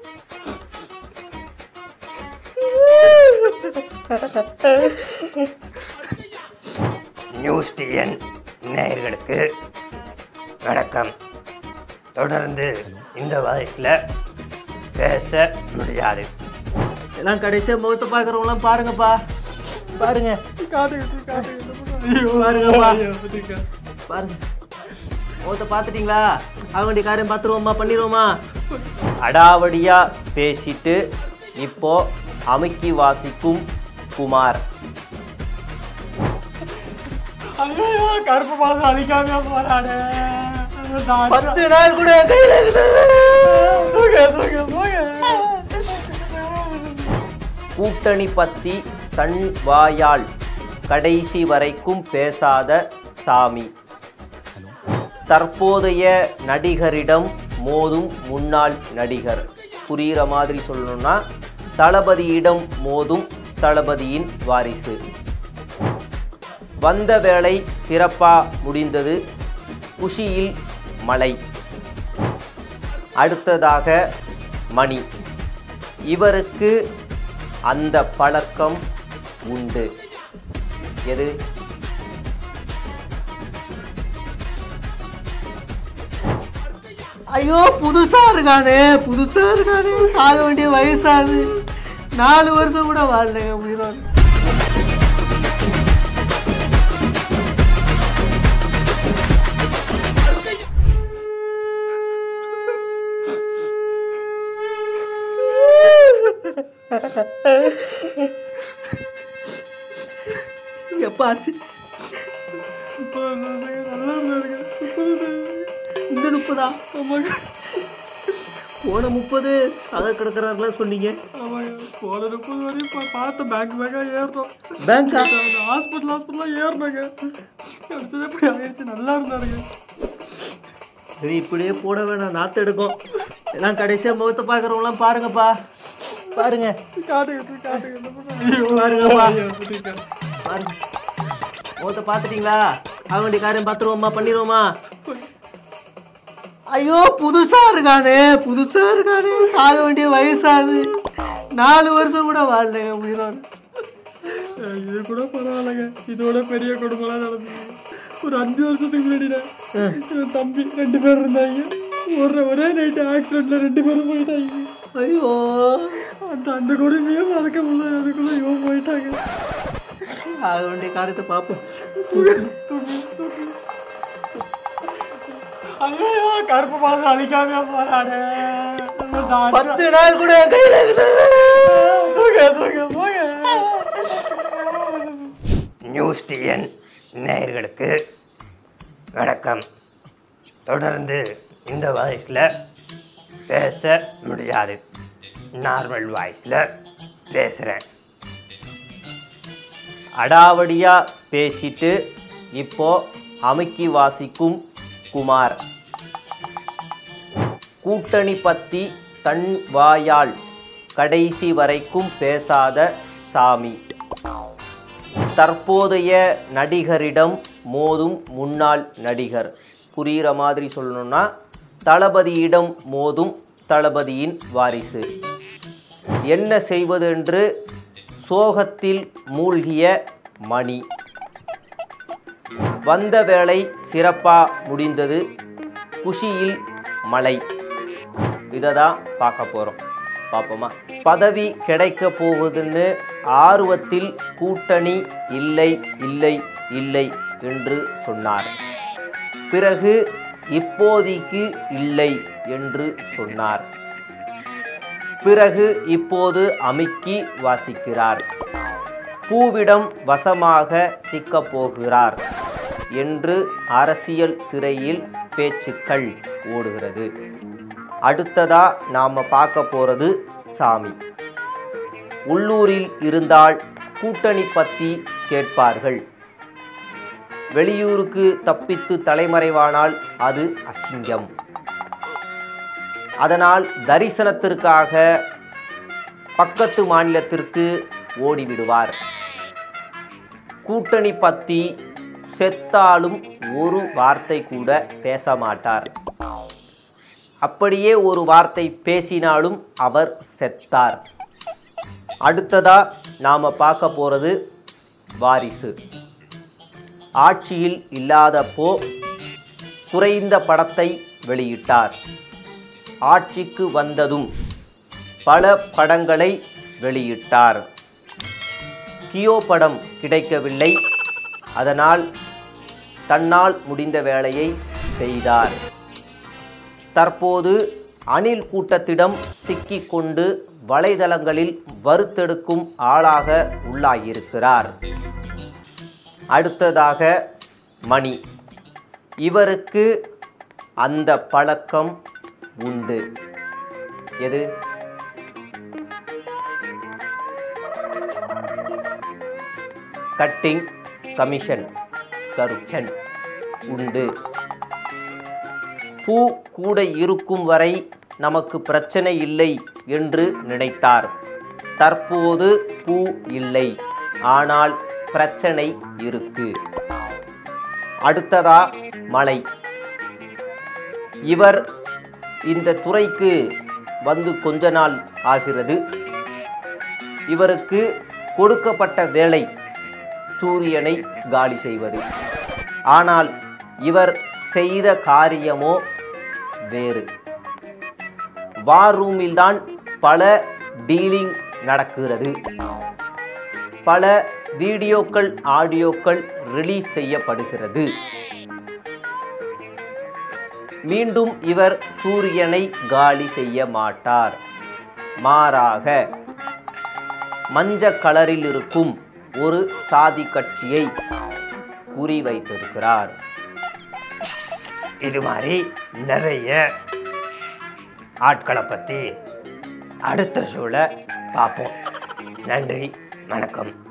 News TN நேயர்களுக்கு வணக்கம் தொடர்ந்து இந்த வயசில் பேச முடியாது எல்லாம் கடைசியா முகத்தை பாக்குறவங்களாம் பாருங்கப்பா பாருங்க பாருங்கப்பா பாருங்க முகத்தை பார்த்துட்டீங்களா ஆக வேண்டிய காரியம் பார்த்துருவோமா பண்ணிடுவோமா அடாவடியா பேசிட்டு இப்போ அமுக்கி வாசிக்கும் குமார் ஐயோ கருப்பு பழத்தை அழிக்காம போறானே நான் பத்து நாள் கூட என் கையில இருக்குது. தூக்க தூக்க தூக்க கூட்டணி பத்தி தன் வாயால் கடைசி வரைக்கும் பேசாத சாமி தற்போதைய நடிகரிடம் மோதும் முன்னாள் நடிகர் புரிகிற மாதிரி சொல்லணும்னா தளபதியிடம் மோதும் தளபதியின் வாரிசு வந்த வேலை சிறப்பா முடிந்தது குஷியில் மழை அடுத்ததாக மணி இவருக்கு அந்த பழக்கம் உண்டு எது ஐயோ புதுசா இருக்கானே புதுசா இருக்கானே சாக வேண்டிய வயசாது நாலு வருஷம் கூட வாழ்ந்தேங்க உயிரோடு எப்பாச்சு இந்த முப்பதா போன முப்பது சாக கிடக்குறாருல சொன்னீங்க ஆமாங்க போன முப்பது வரையும் பா- பார்த்த பேங்க் பேங்காக ஏறணும் பேங்கா ஹாஸ்பிட்டல் ஹாஸ்பிட்டலாக ஏறினாங்க கடைசியில் எப்படி ஆயிடுச்சு நல்லா இருந்தாருங்க சரி இப்படியே போட வேணாம் நாத்து எடுக்கும் எல்லாம் கடைசியா முகத்தை பாக்குறவங்களாம் பாருங்கப்பா பாருங்க காட்டுங்க காட்டுங்க என்ன பண்றாங்க? பாருங்கப்பா புரியுதா? பாருங்க முகத்தை பார்த்துட்டீங்களா ஆக வேண்டிய காரியம் பார்த்துருவோமா பண்ணிடுவோமா ஐயோ புதுசா இருக்கானே புதுசா இருக்கானே சாக வேண்டிய வயசாது நாலு வருஷம் கூட வாழ்ந்தேங்க உயிரோடு அஹ் இது கூட பரவாயில்லைங்க இதோட பெரிய குடும்பம்லாம் நடந்தது ஒரு அஞ்சு வருஷத்துக்கு முன்னாடிடா என் தம்பி ரெண்டு பேர் இருந்தாங்க ஒரு ஒரே நைட்டு ஆக்சிடென்ட்ல ரெண்டு பேரும் போயிட்டாங்க ஐயோ அந்த அந்த கொடுமையே மறக்க முடியல அதுக்குள்ள இவன் போயிட்டாங்க ஆக வேண்டிய காரியத்தை பார்ப்போம் தூக்கு தூக்கு ஐயோ கருப்பு பழத்தை அழிக்காம போறானே நான் பத்து நாள் கூட என் கையில இருக்குது. தூக்க தூக்க போங்க நியூஸ் டிஎன் நேயர்களுக்கு வணக்கம் தொடர்ந்து இந்த வாய்ஸில் பேச முடியாது நார்மல் வாய்ஸில் பேசுகிறேன் அடாவடியா பேசிட்டு இப்போ அமுக்கி வாசிக்கும் குமார் கூட்டணி பத்தி தன் வாயால் கடைசி வரைக்கும் பேசாத சாமி தற்போதைய நடிகரிடம் மோதும் முன்னாள் நடிகர் புரிகிற மாதிரி சொல்லணும்னா தளபதியிடம் மோதும் தளபதியின் வாரிசு என்ன செய்வதென்று சோகத்தில் மூழ்கிய மணி வந்த வேலை சிறப்பா முடிந்தது குஷியில் மழை இதை தான் பார்க்க போகிறோம் பார்ப்போமா பதவி கிடைக்க போகுதுன்னு ஆர்வத்தில் கூட்டணி இல்லை இல்லை இல்லை என்று சொன்னார் பிறகு இப்போதைக்கு இல்லை என்று சொன்னார் பிறகு இப்போது அமுக்கி வாசிக்கிறார் பூவிடம் வசமாக சிக்கப் போகிறார் என்று அரசியல் திரையில் பேச்சுக்கள் ஓடுகிறது அடுத்ததா நாம பார்க்க போறது சாமி உள்ளூரில் இருந்தால் கூட்டணி பத்தி கேட்பார்கள் வெளியூருக்கு தப்பித்து தலைமறைவானால் அது அசிங்கம் அதனால் தரிசனத்திற்காக பக்கத்து மாநிலத்திற்கு ஓடிவிடுவார் கூட்டணி பற்றி செத்தாலும் ஒரு வார்த்தை கூட பேச மாட்டார் அப்படியே ஒரு வார்த்தை பேசினாலும் அவர் செத்தார் அடுத்ததா நாம் பார்க்க போகிறது வாரிசு ஆட்சியில் இல்லாதப்போ குறைந்த படத்தை வெளியிட்டார் ஆட்சிக்கு வந்ததும் பல படங்களை வெளியிட்டார் கியோ படம் கிடைக்கவில்லை அதனால் தன்னால் முடிந்த வேலையை செய்தார் தற்போது அணில் கூட்டத்திடம் சிக்கிக்கொண்டு வலைதளங்களில் வறுத்தெடுக்கும் ஆளாக உள்ளாகியிருக்கிறார் அடுத்ததாக மணி இவருக்கு அந்த பழக்கம் உண்டு எது கட்டிங் கமிஷன் கருப்ஷன் உண்டு பூ கூட இருக்கும் வரை நமக்கு பிரச்சனை இல்லை என்று நினைத்தார் தற்போது பூ இல்லை ஆனால் பிரச்சனை இருக்கு அடுத்ததா மலை இவர் இந்த துறைக்கு வந்து கொஞ்ச நாள் ஆகிறது இவருக்கு கொடுக்கப்பட்ட வேலை சூரியனை காலி செய்வது ஆனால் இவர் செய்த காரியமோ வேறு வார் ரூமில்தான் பல டீலிங் நடக்கிறது பல வீடியோக்கள் ஆடியோக்கள் ரிலீஸ் செய்யப்படுகிறது மீண்டும் இவர் சூரியனை காலி செய்ய மாட்டார் மாறாக மஞ்ச கலரில் இருக்கும் ஒரு சாதி கட்சியை குறிவைத்திருக்கிறார் இது மாதிரி நிறைய ஆட்களை பற்றி அடுத்த ஷோவில் பார்ப்போம் நன்றி வணக்கம்